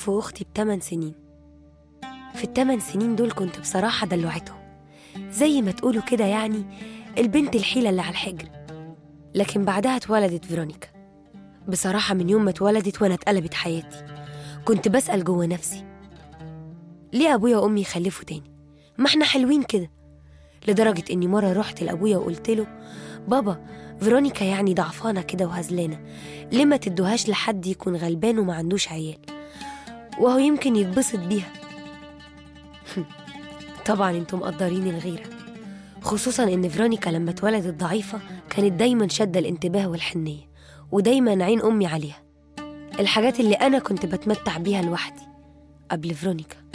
في أختي بتمن سنين في التمن سنين دول كنت بصراحة دلوعتهم زي ما تقولوا كده يعني البنت الحيلة اللي على الحجر لكن بعدها اتولدت فيرونيكا بصراحة من يوم ما اتولدت وأنا اتقلبت حياتي كنت بسأل جوه نفسي ليه أبويا وأمي يخلفوا تاني ما احنا حلوين كده لدرجة إني مرة رحت لأبويا وقلت له بابا فيرونيكا يعني ضعفانة كده وهزلانة ليه ما تدوهاش لحد يكون غلبان وما عندوش عيال وهو يمكن يتبسط بيها طبعا انتم مقدرين الغيرة خصوصا ان فيرونيكا لما اتولدت ضعيفة كانت دايما شادة الانتباه والحنية ودايما عين أمي عليها الحاجات اللي أنا كنت بتمتع بيها لوحدي قبل فيرونيكا